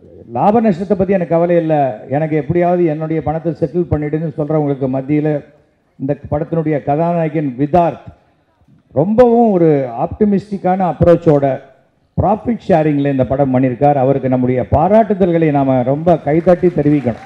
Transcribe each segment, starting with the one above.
லாப நஷ்டத்தை பற்றி எனக்கு கவலை இல்லை எனக்கு எப்படியாவது என்னுடைய பணத்தை செட்டில் பண்ணிடுன்னு சொல்கிறவங்களுக்கு மத்தியில் இந்த படத்தினுடைய கதாநாயகன் விதார்த் ரொம்பவும் ஒரு ஆப்டிமிஸ்டிக்கான அப்ரோச்சோட ப்ராஃபிட் ஷேரிங்கில் இந்த படம் பண்ணியிருக்கார் அவருக்கு நம்முடைய பாராட்டுதல்களை நாம் ரொம்ப கைதட்டி தெரிவிக்கணும்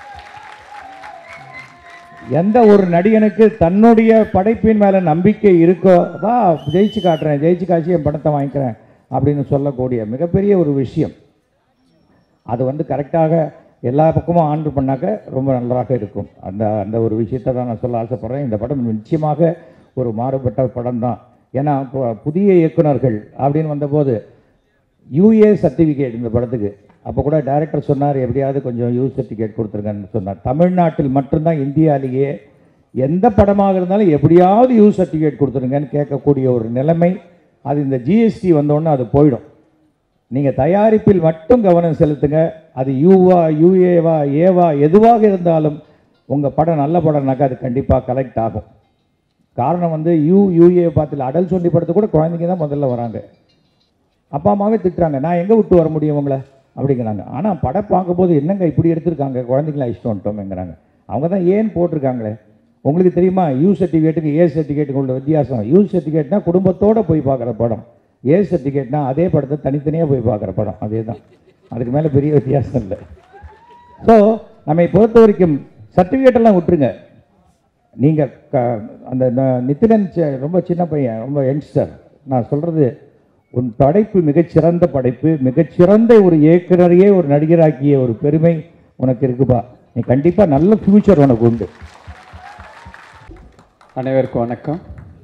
எந்த ஒரு நடிகனுக்கு தன்னுடைய படைப்பின் மேலே நம்பிக்கை இருக்கோ வா ஜெயிச்சு காட்டுறேன் ஜெயிச்சு காட்சி என் படத்தை வாங்கிக்கிறேன் அப்படின்னு சொல்லக்கூடிய மிகப்பெரிய ஒரு விஷயம் அது வந்து கரெக்டாக எல்லா பக்கமும் ஆண்டு பண்ணாக்க ரொம்ப நல்லாக இருக்கும் அந்த அந்த ஒரு விஷயத்தை தான் நான் சொல்ல ஆசைப்பட்றேன் இந்த படம் நிச்சயமாக ஒரு மாறுபட்ட படம் தான் ஏன்னா இப்போ புதிய இயக்குனர்கள் அப்படின்னு வந்தபோது யூஏ சர்டிஃபிகேட் இந்த படத்துக்கு அப்போ கூட டைரக்டர் சொன்னார் எப்படியாவது கொஞ்சம் யூ சர்டிஃபிகேட் கொடுத்துருங்கன்னு சொன்னார் தமிழ்நாட்டில் மட்டும்தான் இந்தியாவிலேயே எந்த படமாக இருந்தாலும் எப்படியாவது யூ சர்டிஃபிகேட் கொடுத்துருங்கன்னு கேட்கக்கூடிய ஒரு நிலைமை அது இந்த ஜிஎஸ்டி வந்தோடனே அது போயிடும் நீங்கள் தயாரிப்பில் மட்டும் கவனம் செலுத்துங்க அது யூவா யூஏவா ஏவா எதுவாக இருந்தாலும் உங்கள் படம் நல்ல படம்னாக்கா அது கண்டிப்பாக கலெக்ட் ஆகும் காரணம் வந்து யூ யூஏ பார்த்துல அடல் சொல்லி படத்து கூட குழந்தைங்க தான் முதல்ல வராங்க அப்பா அம்மாவே திட்டுறாங்க நான் எங்கே விட்டு வர முடியும் உங்களை அப்படிங்கிறாங்க ஆனால் படம் பார்க்கும்போது என்னங்க இப்படி எடுத்திருக்காங்க குழந்தைங்கள இஷ்டம் வந்துட்டோம்ங்கிறாங்க அவங்க தான் ஏன் போட்டிருக்காங்களே உங்களுக்கு தெரியுமா யூ சர்டிஃபிகேட்டுக்கு ஏ சர்டிஃபிகேட்டுக்கு உள்ள வித்தியாசம் யூ சர்டிஃபிகேட்னா குடும்பத்தோடு போய் பார்க்குற படம் ஏ சர்டிஃபிகேட்னா அதே படத்தை தனித்தனியாக போய் பார்க்குற படம் அதே தான் அதுக்கு மேலே பெரிய வித்தியாசம் இல்லை ஸோ நம்மை பொறுத்த வரைக்கும் certificate எல்லாம் விட்டுருங்க நீங்கள் க அந்த ந- நித்திலன் ச- ரொம்ப சின்ன பையன் ரொம்ப யங்ஸ்டர் நான் சொல்கிறது உன் படைப்பு மிகச்சிறந்த படைப்பு மிகச்சிறந்த ஒரு இயக்குனரையே ஒரு நடிகராக்கிய ஒரு பெருமை உனக்கு இருக்குப்பா நீ கண்டிப்பாக நல்ல ஃப்யூச்சர் உனக்கு உண்டு அனைவருக்கும் வணக்கம்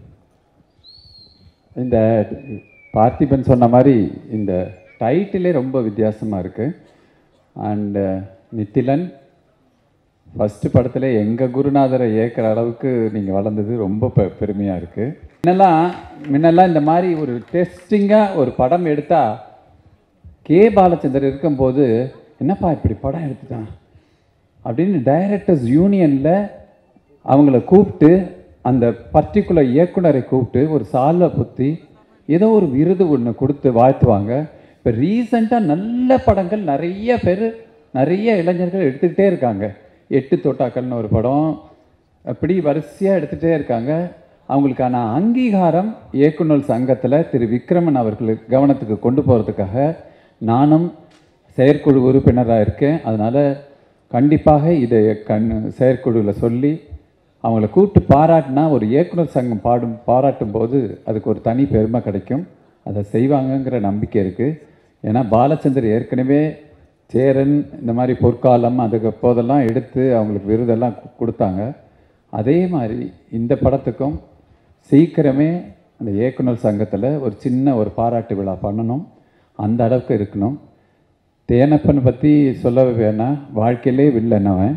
இந்த பார்த்திபன் சொன்ன மாதிரி இந்த டைட்டிலே ரொம்ப வித்தியாசமாக இருக்குது அண்டு நித்திலன் ஃபஸ்ட்டு படத்தில் எங்கள் குருநாதரை ஏற்கிற அளவுக்கு நீங்கள் வளர்ந்தது ரொம்ப பெ பெருமையாக இருக்குது முன்னெல்லாம் முன்னெல்லாம் இந்த மாதிரி ஒரு டெஸ்டிங்காக ஒரு படம் எடுத்தால் கே பாலச்சந்தர் இருக்கும்போது என்னப்பா இப்படி படம் எடுத்துட்டான் அப்படின்னு டைரக்டர்ஸ் யூனியனில் அவங்கள கூப்பிட்டு அந்த பர்டிகுலர் இயக்குனரை கூப்பிட்டு ஒரு சாலை புத்தி ஏதோ ஒரு விருது ஒன்று கொடுத்து வாழ்த்துவாங்க இப்போ ரீசண்டாக நல்ல படங்கள் நிறைய பேர் நிறைய இளைஞர்கள் எடுத்துக்கிட்டே இருக்காங்க எட்டு தோட்டாக்கள்னு ஒரு படம் அப்படி வரிசையாக எடுத்துகிட்டே இருக்காங்க அவங்களுக்கான அங்கீகாரம் இயக்குனர் சங்கத்தில் திரு விக்ரமன் அவர்களுக்கு கவனத்துக்கு கொண்டு போகிறதுக்காக நானும் செயற்குழு உறுப்பினராக இருக்கேன் அதனால் கண்டிப்பாக இதை கண் செயற்குழுவில் சொல்லி அவங்கள கூப்பிட்டு பாராட்டினா ஒரு இயக்குனர் சங்கம் பாடும் பாராட்டும் போது அதுக்கு ஒரு தனி பெருமை கிடைக்கும் அதை செய்வாங்கங்கிற நம்பிக்கை இருக்குது ஏன்னா பாலச்சந்தர் ஏற்கனவே சேரன் இந்த மாதிரி பொற்காலம் அதுக்கு போதெல்லாம் எடுத்து அவங்களுக்கு விருதெல்லாம் கு- கொடுத்தாங்க அதே மாதிரி இந்த படத்துக்கும் சீக்கிரமே அந்த இயக்குனர் சங்கத்தில் ஒரு சின்ன ஒரு பாராட்டு விழா பண்ணணும் அந்த அளவுக்கு இருக்கணும் தேனப்பனை பற்றி சொல்ல வேணாம் வாழ்க்கையிலே வில்லன் அவன்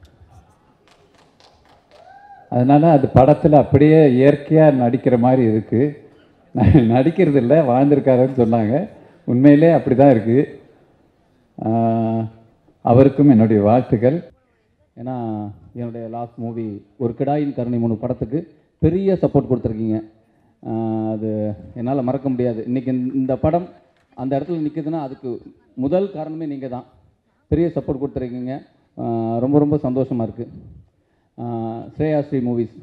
அதனால் அது படத்தில் அப்படியே இயற்கையாக நடிக்கிற மாதிரி இருக்குது நடிக்கிறது இல்லை வாழ்ந்திருக்காருன்னு சொன்னாங்க உண்மையிலே அப்படி தான் இருக்குது அவருக்கும் என்னுடைய வாழ்த்துக்கள் ஏன்னா என்னுடைய லாஸ்ட் மூவி ஒரு கிடாயின் கருணை மூணு படத்துக்கு பெரிய சப்போர்ட் கொடுத்துருக்கீங்க ஆஹ் அது என்னால் மறக்க முடியாது இன்றைக்கி இந்த படம் அந்த இடத்துல நிற்குதுன்னா அதுக்கு முதல் காரணமே நீங்கள் தான் பெரிய சப்போர்ட் கொடுத்துருக்கீங்க ஆஹ் ரொம்ப ரொம்ப சந்தோஷமாக இருக்குது ஸ்ரேயா ஸ்ரீ மூவிஸ்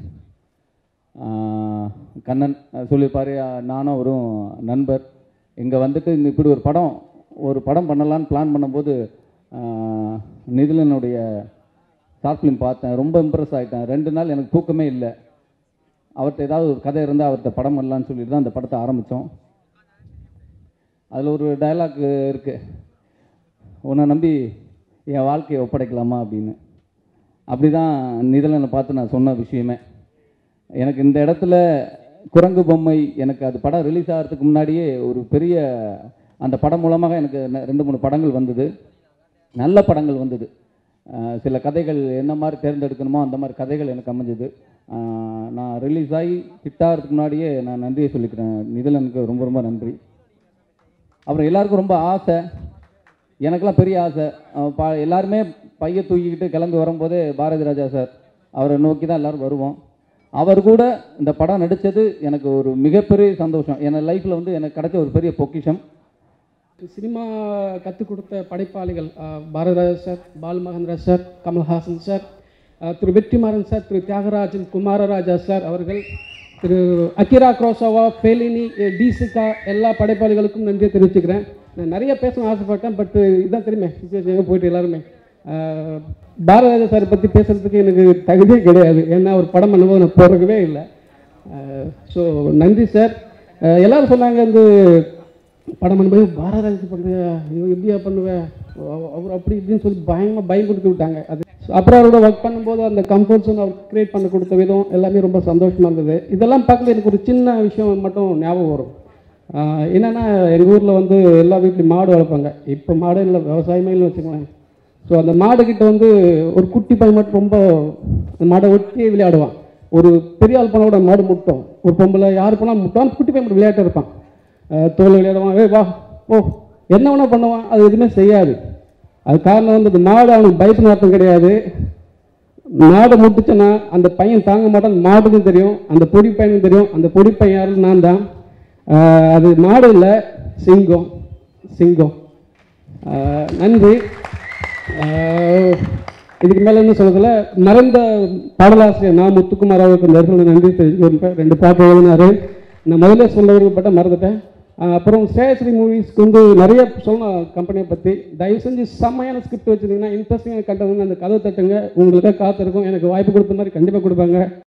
கண்ணன் அஹ் சொல்லியிருப்பாரு அஹ் நானும் அவரும் நண்பர் இங்கே வந்துட்டு இந்த இப்படி ஒரு படம் ஒரு படம் பண்ணலான்னு பிளான் பண்ணும்போது ஆஹ் நிதிலனுடைய ஷார்ட் ஃபிலிம் பார்த்தேன் ரொம்ப இம்ப்ரெஸ் ஆகிட்டேன் ரெண்டு நாள் எனக்கு தூக்கமே இல்லை அவர்கிட்ட ஏதாவது ஒரு கதை இருந்தால் அவர்கிட்ட படம் பண்ணலான்னு சொல்லிட்டு தான் அந்த படத்தை ஆரம்பித்தோம் அதில் ஒரு டயலாக் இருக்குது உன்னை நம்பி என் வாழ்க்கையை ஒப்படைக்கலாமா அப்படின்னு அப்படி தான் நிதலனை பார்த்து நான் சொன்ன விஷயமே எனக்கு இந்த இடத்துல குரங்கு பொம்மை எனக்கு அது படம் ரிலீஸ் ஆகிறதுக்கு முன்னாடியே ஒரு பெரிய அந்த படம் மூலமாக எனக்கு ந- ரெண்டு மூணு படங்கள் வந்தது நல்ல படங்கள் வந்தது அஹ் சில கதைகள் என்ன மாதிரி தேர்ந்தெடுக்கணுமோ அந்த மாதிரி கதைகள் எனக்கு அமைஞ்சது அஹ் நான் ரிலீஸ் ஆகி ஹிட் ஆகிறதுக்கு முன்னாடியே நான் நன்றியை சொல்லிக்கிறேன் நிதலனுக்கு ரொம்ப ரொம்ப நன்றி அப்புறம் எல்லாருக்கும் ரொம்ப ஆசை எனக்கெல்லாம் பெரிய ஆசை அஹ் பா எல்லாருமே பைய தூக்கிக்கிட்டு கிளம்பி வரும்போதே பாரதி ராஜா சார் அவரை நோக்கி தான் எல்லாரும் வருவோம் அவர் கூட இந்த படம் நடித்தது எனக்கு ஒரு மிகப்பெரிய சந்தோஷம் என் லைஃப்பில் வந்து எனக்கு கிடைச்ச ஒரு பெரிய பொக்கிஷம் சினிமா கற்றுக் கொடுத்த படைப்பாளிகள் அஹ், Bharathiraja sir Balu Mahendra sir Kamal Haasan sir அஹ், திரு வெற்றிமாறன் சார் திரு தியாகராஜன் குமாரராஜா சார் அவர்கள் திரு அகிரா குரோசோவா ஃபெலினி டிசிகா எல்லா படைப்பாளிகளுக்கும் நன்றியை தெரிவிச்சுக்கிறேன் நான் நிறைய பேசணும்னு ஆசைப்பட்டேன் பட் இதான் தெரியுமே சுச்சுவேஷன் எங்கே போயிட்டு எல்லாருமே அஹ், பாரதிராஜா சாரை பற்றி பேசுகிறதுக்கு எனக்கு தகுதியே கிடையாது ஏன்னா ஒரு படம் பண்ணும்போது நான் போகிறதுவே இல்லை ஸோ நன்றி சார் அஹ், எல்லாரும் சொன்னாங்க வந்து படம் பண்ணும்போது பாரதிராஜ் பண்ணுறியா ஐயோ எப்படியா பண்ணுவேன் அவ- அவர் அப்படி இப்படின்னு சொல்லி பயங்கரமாக பயம் கொடுத்து விட்டாங்க அது அப்புறம் அவரோட ஒர்க் பண்ணும்போது அந்த கம்ஃபர்ட் ஜோன் அவர் கிரியேட் பண்ண கொடுத்த விதம் எல்லாமே ரொம்ப சந்தோஷமாக இருந்தது இதெல்லாம் பார்க்கல எனக்கு ஒரு சின்ன விஷயம் மட்டும் ஞாபகம் வரும் ஆஹ் என்னன்னா எங்கள் ஊரில் வந்து எல்லா வீட்லையும் மாடு வளர்ப்பாங்க இப்போ மாடு இல்லை விவசாயமே இல்லை வச்சுக்கோங்களேன் ஸோ அந்த மாடுகிட்ட வந்து ஒரு குட்டி பையன் மட்டும் ரொம்ப அந்த மாடை ஒட்டி விளையாடுவான் ஒரு பெரிய ஆள் போனால் கூட மாடு முட்டும் ஒரு பொம்பளை யார் போனால் முட்டும் அந்த குட்டி பையன் மட்டும் விளையாட்டு இருப்பான் அஹ் தோல் விளையாடுவான் ஏய் வா ஓ என்ன வேணா பண்ணுவான் அது எதுவுமே செய்யாது அது காரணம் வந்து அந்த மாடு அவனுக்கு பயத்தின் அர்த்தம் கிடையாது மாடை முட்டுச்சுன்னா அந்த பையன் தாங்க மாட்டான் மாடுக்கும் தெரியும் அந்த பொடி பையனுக்கும் தெரியும் அந்த பொடி பையன் யாரும் நான் தான் அஹ் அது மாடு இல்லை சிங்கம் சிங்கம் அஹ் நன்றி அஹ் இதுக்கு மேலே என்ன சொல்றதுல மறைந்த பாடலாசிரியர் நான் முத்துக்குமார் அவருக்கு இந்த இடத்துல நன்றி தெரிவிச்சுக்கிறேன் ரெண்டு பாட்டு எழுதினாரு நான் முதல்ல சொல்ல விருப்பப்பட்ட மறந்துட்டேன் அஹ் அப்புறம் ஸ்ரேயஸ்ரீ மூவிஸ்க்கு வந்து நிறைய சொல்லணும் கம்பெனியை பற்றி தயவு செஞ்சு செம்மையான ஸ்கிரிப்ட் வச்சுருந்தீங்கன்னா இன்ட்ரெஸ்டிங்காக கண்டவங்க அந்த கதை தட்டுங்க உங்களுக்காக காத்திருக்கும் எனக்கு வாய்ப்பு கொடுத்த மாதிரி கண்டிப்பாக கொடுப்பாங்க